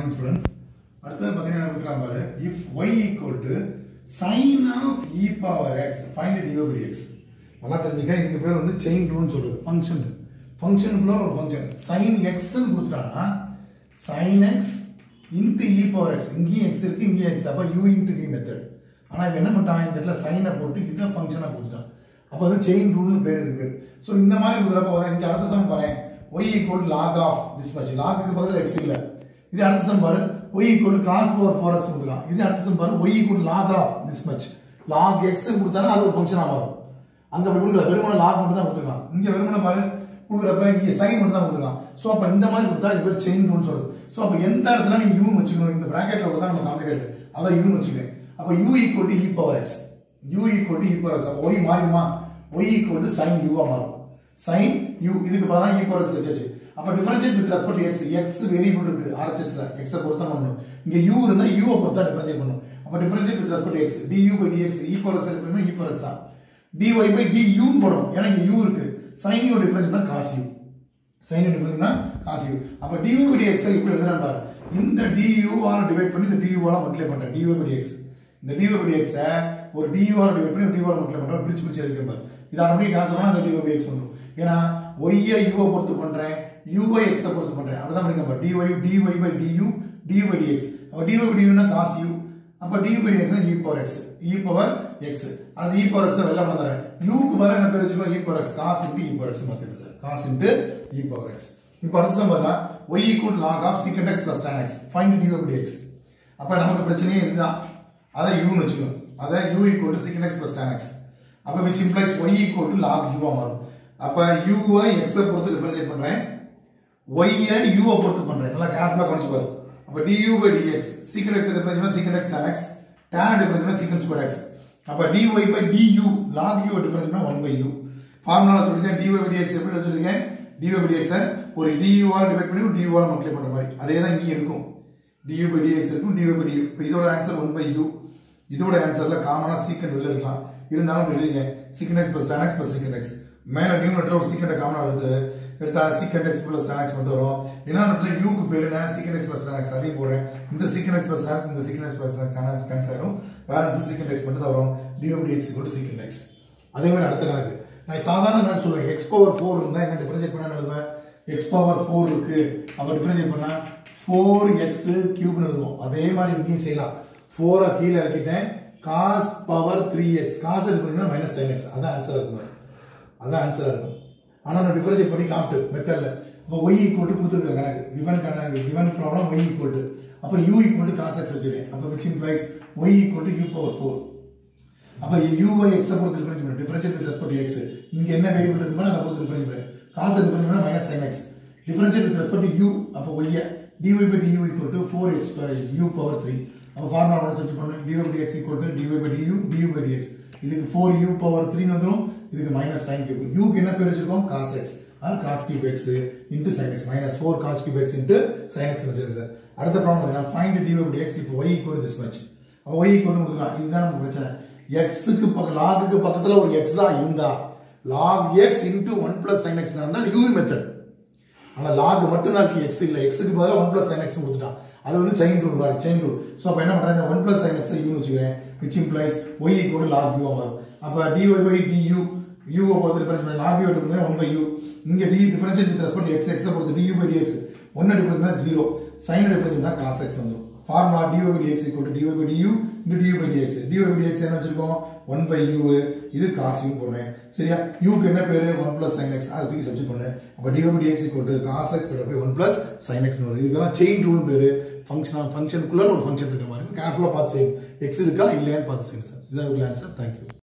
morning students அடுத்தது பார்த்தீங்கன்னா என்ன கொடுத்துருக்காங்க பாரு if y equal to sine of e power x find d by d x நல்லா தெரிஞ்சுக்க இதுக்கு பேர் வந்து செயின் ரூல்னு சொல்றது ஃபங்க்ஷன் ஃபங்க்ஷனுக்குள்ள ஒரு ஃபங்க்ஷன் சைன் எக்ஸ்ன்னு கொடுத்துட்டாங்கன்னா sine x into e power x இங்கேயும் எக்ஸ் இருக்கு இங்கேயும் எக்ஸ் அப்போ யூ இன்ட்டு கி மெத்தட் ஆனால் இப்போ என்ன பண்ணிட்டான் இந்த இடத்துல சைனை போட்டு இதை ஃபங்க்ஷனாக கொடுத்துட்டான் அப்போ அது செயின் ரூல்னு பேர் இதுக்கு பேர் ஸோ இந்த மாதிரி கொடுக்குறப்போ தான் இங்கே அடுத்த சம் பாரு y equal log of this much லாக்கு பக்கத்தில் எக்ஸ் இல்லை இது அடுத்த சம் பாரு y equal cos power four x கொடுத்துக்கலாம் இது அடுத்த சம் பாரு y equal log of this much log x கொடுத்தானா அது ஒரு ஃபங்க்ஷனாக மாறும் அங்கே அப்படி கொடுக்கல வெறுமனை லாக் மட்டும் தான் கொடுத்துருக்கான் இங்கே வெறுமனை பாரு கொடுக்குறப்ப இங்கே சைன் மட்டும் தான் கொடுத்துருக்கான் ஸோ அப்போ இந்த மாதிரி கொடுத்தா இது பேர் செயின் ரூல்னு சொல்லுது ஸோ அப்போ எந்த இடத்துல நீ யூ வச்சுக்கணும் இந்த ப்ராக்கெட்டில் உள்ள தான் நம்ம காம்ப்ளிகேட் அதான் யூ வச்சுக்கிறேன் அப்போ u equal to e power x u equal to e power x அப்போ ஒய் மாறிடுமா ஒய் ஈக்குவல் டு சைன் யூவா மாறும் சைன் யூ இதுக்கு பதிலாக இ பவர் எக்ஸ் வச்சாச்சு அப்போ differentiate with respect x x variable இருக்கு ஆர்ஹெச்எஸ்ல எக்ஸை பொறுத்தா பண்ணணும் இங்கே யூ இருந்தால் யூவை பொறுத்தா டிஃபரன்ஷியேட் பண்ணணும் அப்போ differentiate with respect x d u by d x e power x எடுக்கணும்னா இ பவர் எக்ஸ் தான் dy பை டி யூன்னு போடணும் ஏன்னா இங்கே யூ இருக்கு sine u difference cos u sine டிஃபரன்ஸ்னா காஸ் யூ அப்போ dy பை டி எக்ஸ் இப்படி எழுதுறேன் பாரு இந்த du ஆல டிவைட் பண்ணி இந்த du ஆல மல்டிப்ளை பண்றேன் dy பை டி எக்ஸ் இந்த dy பை டி எக்ஸ் ஒரு du ஆல டிவைட் பண்ணி du ஆல மல்டிப்ளை பண்றேன் பிரிச்சு பிரிச்சு எழுதிக்கிறேன் பாரு இது ஆட்டோமேட்டிக் ஆன்சர் பண்ணா அந்த dy பை எக்ஸ் வந்துரும் ஏன்னா y ஐ u பொறுத்து பண்றேன் u ஐ x பொறுத்து பண்றேன் அப்படிதான் பண்ணிங்க பாரு dy dy by du du by dx அப்ப dy பை du னா cos u அப்ப du பை dx னா e power x e power x அது e பவர் x வெளில வந்துறேன் u க்கு பதிலா என்ன பேர் வச்சுக்கோ e power x cos into e power x மாத்திடுங்க sir cos into e power x இப்போ அடுத்த சம் பாருங்க y equal log of secant x plus tan x find du by dx அப்ப நமக்கு பிரச்சனையே இதுதான் அதை u னு வச்சுக்கணும் அதை u equal to secant x plus tan x அப்ப which implies y equal to log u ஆ மாறும் அப்ப u ஐ x ஐ பொறுத்து டிஃபரன்ஷியேட் பண்றேன் y ஐ u ஐ பொறுத்து பண்றேன் நல்லா கேர்ஃபுல்லா கவனிச்சு பாரு அப்ப du by dx secant x differentiate பண்ணா secant x tan x tan differentiate பண்ணா secant square x அப்ப dy by du log u differentiate பண்ணா 1 by u ஃபார்முலா சொல்லிருக்கேன் dy by dx எப்படி சொல்லிருக்கேன் dy by dx -ஐ ஒரு du ஆல் டிவைட் பண்ணி ஒரு du ஆல் மல்டிப்ளை பண்ற மாதிரி அதே தான் இங்க இருக்கும் du by dx இருக்கும் dy by du இப்போ இதோட ஆன்சர் 1 by u இதோட ஆன்சர்ல காமனா சீக்கண்ட் வெளில இருக்கலாம் இருந்தாலும் இப்படி எழுதிங்க secant x plus tan x plus secant x மேல நியூமரேட்டர் ஒரு சீக்கண்ட காமனா எடுத்து எடுத்தா secant x plus tan x மட்டும் வரும் டினாமினேட்டர்ல u க்கு பேரு என்ன secant x plus tan x அதையும் போடுறேன் இந்த secant x plus tan x இந்த சீக்கண்ட் எக்ஸ் பிளஸ் கேன்சல் ஆயிரும் பேலன்ஸ் சீக்கண்ட் எக்ஸ் மட்டும் தான் வரும் dy by dx கூட சீக்கண்ட் எக்ஸ் அதே மாதிரி அடுத்த கணக்கு நான் சாதாரண நான் சொல்லுவேன் எக்ஸ் பவர் ஃபோர் இருந்தால் என்ன டிஃபரன்ஷியேட் பண்ண எழுதுவேன் எக்ஸ் பவர் ஃபோர் இருக்கு அப்போ டிஃபரன்ஷியேட் பண்ணா ஃபோர் எக்ஸ் கியூப்னு எழுதுவோம் அதே மாதிரி இங்கேயும் செய்யலாம் ஃபோரை கீழே இறக்கிட்டேன் cos power three x cos எடுக்கணும்னா மைனஸ் சைன் எக்ஸ் அதான் ஆன்சர் இருக்கும் அதான் ஆன்சர் இருக்கும் ஆனால் நான் டிஃபரன்ஷியேட் பண்ணி காமிட்டு மெத்தடில் இப்போ ஒய் ஈக்குவல் கொடுத்துருக்க கணக்கு கிவன் கணக்கு கிவன் ப்ராப்ளம் ஒய் ஈக்குவல் அப்போ யூ ஈக்குவல் காஸ் எக்ஸ் வச்சிருக்கேன் அப்போ which implies y equal u power four அப்ப u by x பொறுத்து டிஃபரன்ஷியேட் பண்ணு டிஃபரன்ஷியேட் வித் ரெஸ்பெக்ட் x இங்க என்ன வேரியபிள் இருக்குமோ அதை பொறுத்து டிஃபரன்ஷியேட் பண்ணு காசு டிஃபரன்ஷியேட் பண்ணா minus sin x differentiate with respect u அப்ப y dy by du equal to 4x by u power 3 அப்ப ஃபார்முலா ஒன்று சப்ஸ்டிட் பண்ணு dy by dx equal to dy by du du by dx இதுக்கு 4u power 3 னு வந்துரும் இதுக்கு minus sin cube u க்கு என்ன பேர் வச்சிருக்கோம் cos x அது cos cube x into sin x minus 4 cos cube x into sin x வச்சிருக்கேன் சார் அடுத்த ப்ராப்ளம் பார்த்தீங்கன்னா find dy by dx if y equal to this much அப்ப y equal to கொடுத்துக்கலாம் இதுதான் நமக்கு பிரச்சனை எக்ஸுக்கு பக்க லாகுக்கு பக்கத்துல ஒரு எக்ஸா இருந்தா log x into one plus sine x இருந்தா யூவி மெத்தட் ஆனா லாக் மட்டும் தான் இருக்கு எக்ஸ் இல்ல எக்ஸுக்கு பதிலாக ஒன் பிளஸ் சைன் எக்ஸ் கொடுத்துட்டான் அது வந்து செயின் ரூல் மாதிரி செயின் ரூல் ஸோ அப்போ என்ன பண்றேன் இந்த one plus sine x u வச்சுக்கிறேன் which implies y equal log u வரும் அப்போ டிஒய் பை டி யூ யூவை பொறுத்து டிஃபரன்ஸ் பண்ணி லாக் யூ எடுக்கணும் ஒன் பை யூ இங்க d differential with respect x x பொறுத்து d u by d x ஒன்னு difference zero sine difference cos x வந்துடும் formula dy by dx equal to dy by du into dy by dx dy by dx என்ன வச்சிருக்கோம் 1 by u இது cos u போடுறேன் சரியா u க்கு என்ன பேரு 1 plus sin x அது தூக்கி சப்ஸ்டிட் பண்ணேன் அப்ப dy by dx equal to cos x divided by 1 plus sin x வரும் இதுக்கெல்லாம் செயின் ரூல் பேரு ஃபங்க்ஷன் ஃபங்க்ஷனுக்குள்ள ஒரு ஃபங்க்ஷன் இருக்கிற மாதிரி கேர்ஃபுல்லா பார்த்து செய்யணும் x இருக்கா இல்லையான்னு பார்த்து செய்யணும் சார் இதான் ஆன்சர் தேங்க்யூ